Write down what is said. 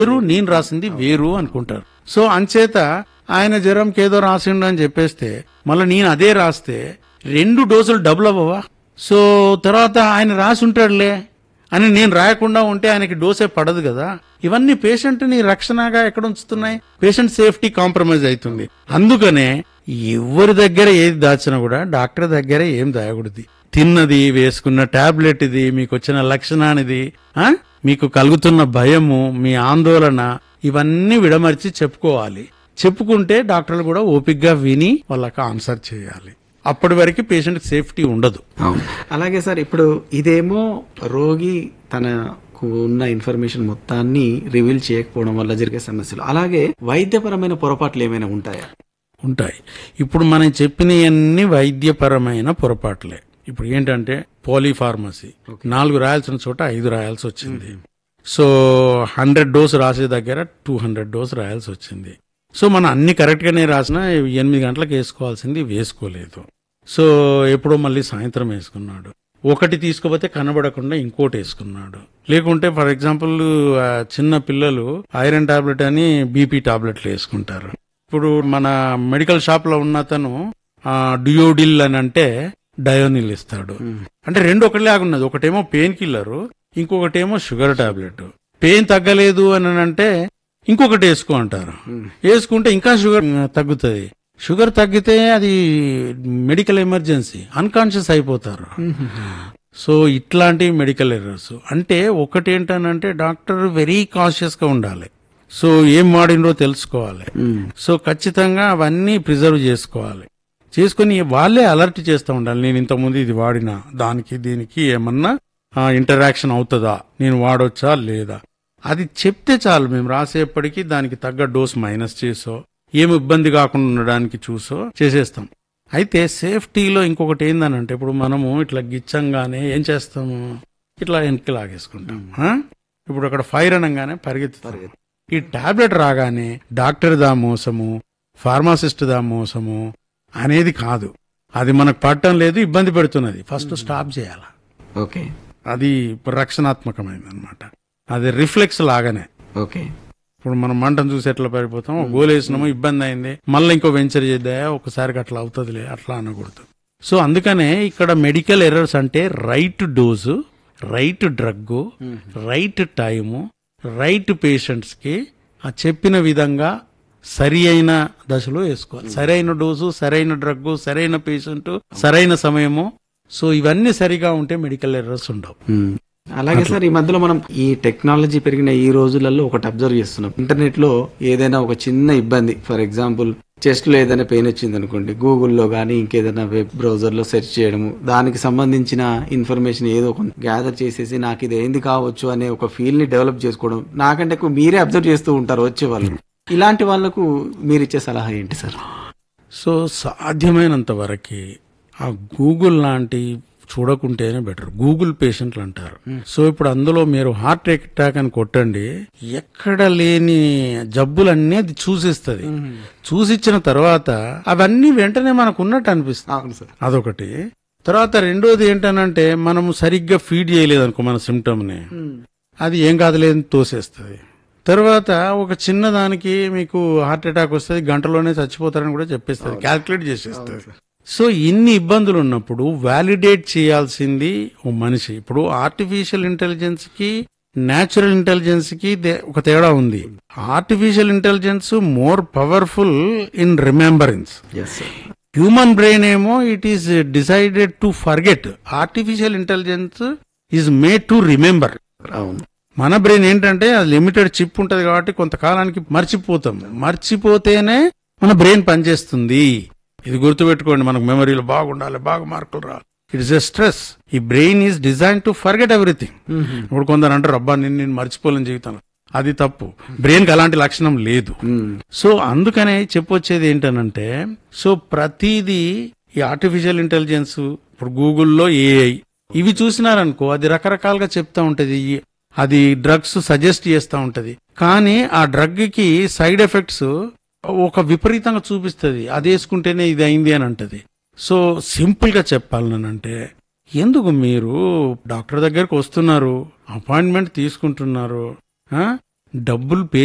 వేరు నేను రాసింది వేరు అనుకుంటారు సో అంచేత ఆయన జ్వరంకి ఏదో రాసిండు అని చెప్పేస్తే మళ్ళీ నేను అదే రాస్తే రెండు డోసులు డబుల్ అవ్వవా సో తర్వాత ఆయన రాసి ఉంటాడులే అని నేను రాయకుండా ఉంటే ఆయనకి డోసే పడదు కదా ఇవన్నీ పేషెంట్ ని రక్షణగా ఎక్కడ ఉంచుతున్నాయి పేషెంట్ సేఫ్టీ కాంప్రమైజ్ అవుతుంది అందుకనే ఎవరి దగ్గర ఏది దాచినా కూడా డాక్టర్ దగ్గర ఏం దాయకూడదు తిన్నది వేసుకున్న టాబ్లెట్ ఇది మీకు వచ్చిన లక్షణానిది ఆ? మీకు కలుగుతున్న భయము మీ ఆందోళన ఇవన్నీ విడమర్చి చెప్పుకోవాలి చెప్పుకుంటే డాక్టర్లు కూడా ఓపిగ్గా విని వాళ్ళకి ఆన్సర్ చేయాలి అప్పటి వరకు పేషెంట్ సేఫ్టీ ఉండదు అవును అలాగే సార్ ఇప్పుడు ఇదేమో రోగి తనకు ఉన్న ఇన్ఫర్మేషన్ మొత్తాన్ని రివీల్ చేయకపోవడం వల్ల జరిగే సమస్యలు అలాగే వైద్యపరమైన పొరపాట్లు ఏమైనా ఉంటాయా ఉంటాయి ఇప్పుడు మనం చెప్పినవన్నీ వైద్యపరమైన పొరపాట్లే ఇప్పుడు ఏంటంటే పాలీఫార్మసీ నాలుగు రాయాల్సిన చోట ఐదు రాయాల్సి వచ్చింది సో హండ్రెడ్ డోస్ రాసే దగ్గర టూ హండ్రెడ్ డోస్ రాయాల్సి వచ్చింది సో మనం అన్ని కరెక్ట్ గానే రాసినా ఎనిమిది గంటలకు వేసుకోవాల్సింది వేసుకోలేదు సో ఎప్పుడో మళ్ళీ సాయంత్రం వేసుకున్నాడు ఒకటి తీసుకోపోతే కనబడకుండా ఇంకోటి వేసుకున్నాడు లేకుంటే ఫర్ ఎగ్జాంపుల్ ఆ, చిన్న పిల్లలు ఐరన్ టాబ్లెట్ అని బీపీ టాబ్లెట్లు వేసుకుంటారు ఇప్పుడు మన మెడికల్ షాప్ లో ఉన్న అతను ఆ, డియోడిల్ అని అంటే డయోనిల్ ఇస్తాడు అంటే రెండు ఒకటిలాగా ఉన్నది ఒకటేమో పెయిన్ కిల్లర్ ఇంకొకటేమో షుగర్ టాబ్లెట్ పెయిన్ తగ్గలేదు అని అంటే ఇంకొకటి వేసుకో అంటారు వేసుకుంటే ఇంకా షుగర్ తగ్గుతుంది షుగర్ తగ్గితే అది మెడికల్ ఎమర్జెన్సీ అన్కాన్షియస్ అయిపోతారు సో ఇట్లాంటి మెడికల్ ఎర్రర్స్ అంటే ఒకటి ఏంటనంటే డాక్టర్ వెరీ కాషియస్ గా ఉండాలి సో ఏం వాడినరో తెలుసుకోవాలి సో ఖచ్చితంగా అవన్నీ ప్రిజర్వ్ చేసుకోవాలి చేసుకుని వాళ్ళే అలర్ట్ చేస్తూ ఉండాలి నేను ఇంతకుముందు ఇది వాడినా దానికి దీనికి ఏమన్నా ఇంటరాక్షన్ అవుతుందా నేను వాడొచ్చా లేదా అది చెప్తే చాలు మేము రాసేపటికి దానికి తగ్గ డోస్ మైనస్ చేసో ఏం ఇబ్బంది కాకుండా ఉండడానికి చూసో చేసేస్తాం అయితే సేఫ్టీలో ఇంకొకటి ఏందనంటే ఇప్పుడు మనము ఇట్లా గిచ్చంగానే ఏం చేస్తాము ఇట్లా వెనక్కి లాగేసుకుంటాం ఆ? ఇప్పుడు అక్కడ ఫైర్ అనగానే పరిగెత్తుతాం ఈ టాబ్లెట్ రాగానే డాక్టర్ దా మోసము ఫార్మాసిస్ట్ దా మోసము అనేది కాదు అది మనకు పట్టడం లేదు ఇబ్బంది పెడుతున్నది ఫస్ట్ స్టాప్ చేయాలి ఓకే అది రక్షణాత్మకమైనది అనమాట అది రిఫ్లెక్స్ లాగానే ఓకే ఇప్పుడు మనం మంటను చూసి ఎట్లా పడిపోతాం గోలేసినాము ఇబ్బంది అయింది మళ్ళీ ఇంకో వెంచర్ చేద్దా ఒకసారికి అట్లా అవుతుందిలే అట్లా అనకూడదు సో అందుకనే ఇక్కడ మెడికల్ ఎర్రర్స్ అంటే right dose right drug right time right patients కి ఆ చెప్పిన విధంగా సరి అయిన దశలో వేసుకోవాలి సరైన డోసు సరైన డ్రగ్ సరైన పేషెంట్ సరైన సమయము సో ఇవన్నీ సరిగా ఉంటే మెడికల్ ఎర్రర్స్ ఉండవు మ్మ్. అలాగే సార్ ఈ మధ్యలో మనం ఈ టెక్నాలజీ పెరిగిన ఈ రోజులలో ఒకటి అబ్జర్వ్ చేస్తున్నాం ఇంటర్నెట్ లో ఏదైనా ఒక చిన్న ఇబ్బంది ఫర్ ఎగ్జాంపుల్ చెస్ట్ లో ఏదైనా పెయిన్ వచ్చింది అనుకోండి గూగుల్లో కానీ ఇంకేదైనా వెబ్ బ్రౌజర్ లో సెర్చ్ చేయడము దానికి సంబంధించిన ఇన్ఫర్మేషన్ ఏదో ఒక గ్యాదర్ చేసేసి నాకు ఇది ఏంది కావచ్చు అనే ఒక ఫీల్ ని డెవలప్ చేసుకోవడం నాకంటే ఎక్కువ మీరే అబ్జర్వ్ చేస్తూ ఉంటారు వచ్చే వాళ్ళు ఇలాంటి వాళ్ళకు మీరు ఇచ్చే సలహా ఏంటి సార్ సో సాధ్యమైనంత వరకు ఆ గూగుల్ లాంటి చూడకుంటేనే బెటర్ గూగుల్ పేషెంట్లు అంటారు సో ఇప్పుడు అందులో మీరు హార్ట్ అటాక్ అని కొట్టండి ఎక్కడ లేని జబ్బులన్నీ అది చూసిస్తుంది చూసిచ్చిన తర్వాత అవన్నీ వెంటనే మనకు ఉన్నట్టు అనిపిస్తుంది అవును సార్ అదొకటి తర్వాత రెండోది ఏంటనంటే మనం సరిగ్గా ఫీడ్ చేయలేదు అనుకో మన సిమ్టమ్ ని అది ఏం కాదులేదని తోసేస్తుంది తర్వాత ఒక చిన్న దానికి మీకు హార్ట్ అటాక్ వస్తుంది గంటలోనే చచ్చిపోతారని కూడా చెప్పేస్తుంది క్యాల్కులేట్ చేసేస్తుంది సో ఇన్ని ఇబ్బందులు ఉన్నప్పుడు వ్యాలిడేట్ చేయాల్సింది ఓ మనిషి ఇప్పుడు ఆర్టిఫిషియల్ ఇంటెలిజెన్స్ కి న్యాచురల్ ఇంటెలిజెన్స్ కి దే- ఒక తేడా ఉంది artificial intelligence more powerful in remembrance yes sir human brain ఏమో it is decided to forget artificial intelligence is made to remember అవును మన బ్రెయిన్ ఏంటంటే అది లిమిటెడ్ చిప్ ఉంటది కాబట్టి కొంతకాలానికి మర్చిపోతాం మర్చిపోతేనే మన బ్రెయిన్ పనిచేస్తుంది ఇది గుర్తుపెట్టుకోండి మనకు మెమరీలో బాగుండాలి బాగా మార్కులు రా ఇట్స్ ఎ స్ట్రెస్ ఈ brain is design to forget everything ఇప్పుడు కొందరు అంటారు అబ్బా నేను నేను మర్చిపోలేని జీవితం అది తప్పు బ్రెయిన్ కి అలాంటి లక్షణం లేదు మ్మ్. సో అందుకనే చెప్పొచ్చేది ఏంటనంటే సో ప్రతిదీ ఈ ఆర్టిఫిషియల్ ఇంటెలిజెన్స్ ఇప్పుడు గూగుల్లో ఏఐ ఇవి చూసినారనుకో అది రకరకాలుగా చెప్తా ఉంటది ఈ- అది డ్రగ్స్ సజెస్ట్ చేస్తా ఉంటది కానీ ఆ డ్రగ్ కి సైడ్ ఎఫెక్ట్స్ ఒక విపరీతంగా చూపిస్తుంది అది వేసుకుంటేనే ఇది అయింది అని అంటది సో సింపుల్ గా చెప్పాలనంటే ఎందుకు మీరు డాక్టర్ దగ్గరకు వస్తున్నారు అపాయింట్మెంట్ తీసుకుంటున్నారు ఆ? డబ్బులు పే